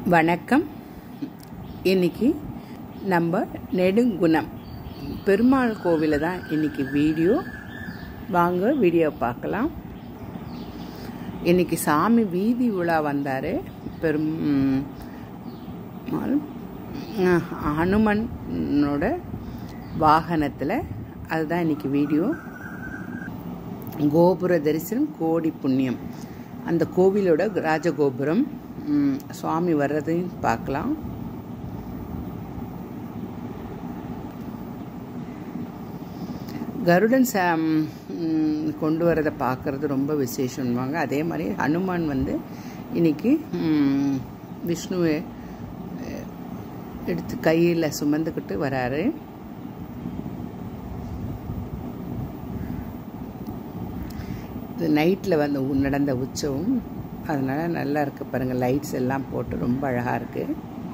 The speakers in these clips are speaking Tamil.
வணக்கம் இன்னைக்கு நம்ம நெடுங்குணம் பெருமாள் கோவிலில் தான் இன்னைக்கு வீடியோ வாங்க வீடியோ பார்க்கலாம் இன்னைக்கு சாமி வீதி உலா வந்தார் பெரும் ஹனுமனோட வாகனத்தில் அதுதான் இன்னைக்கு வீடியோ கோபுர தரிசனம் கோடி புண்ணியம் அந்த கோவிலோட ராஜகோபுரம் சுவாமி வர்றதையும் பார்க்கலாம் கருடன் ச கொண்டு வரதை பார்க்குறது ரொம்ப விசேஷம்வாங்க அதே மாதிரி ஹனுமான் வந்து இன்னைக்கு விஷ்ணுவை எடுத்து கையில் சுமந்துக்கிட்டு வராரு இது நைட்டில் வந்து நடந்த உற்சவம் அதனால் நல்லா இருக்குது பாருங்கள் லைட்ஸ் எல்லாம் போட்டு ரொம்ப அழகாக இருக்குது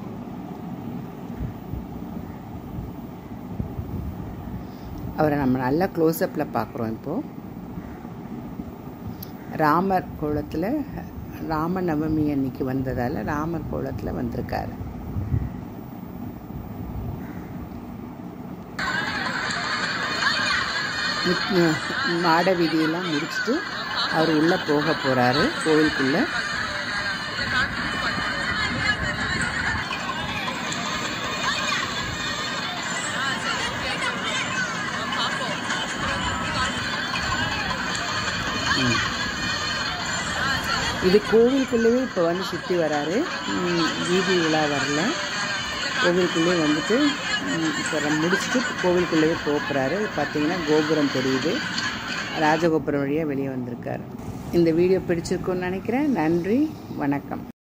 அவரை நம்ம நல்லா க்ளோஸ்அப்பில் பார்க்குறோம் இப்போது ராமர் கோலத்தில் ராம நவமி அன்னைக்கு வந்ததால் ராமர் கோலத்தில் வந்திருக்காரு மாட வீதியெல்லாம் முடிச்சுட்டு அவர் உள்ளே போக போகிறாரு கோவிலுக்குள்ளே இது கோவிலுக்குள்ளேயே இப்போ வந்து சுற்றி வராரு வீதி விழா வரல கோவிலுக்குள்ளேயே வந்துட்டு இப்போ முடிச்சுட்டு கோவிலுக்குள்ளேயே போகிறாரு பார்த்தீங்கன்னா கோபுரம் தெரியுது ராஜகோபுரம் வழியாக வெளியே வந்திருக்காரு இந்த வீடியோ பிடிச்சிருக்குன்னு நினைக்கிறேன் நன்றி வணக்கம்